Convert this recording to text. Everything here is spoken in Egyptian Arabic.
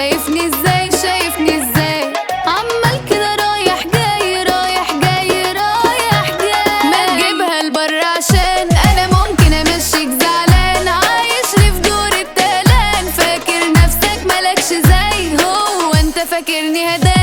شايفني ازاي شايفني ازاي عمال كده رايح جاي رايح جاي رايح جاي ما تجيبها لبره عشان انا ممكن امشيك زعلان عايش لي في دور التلان فاكر نفسك مالكش زي هو انت فاكرني هداك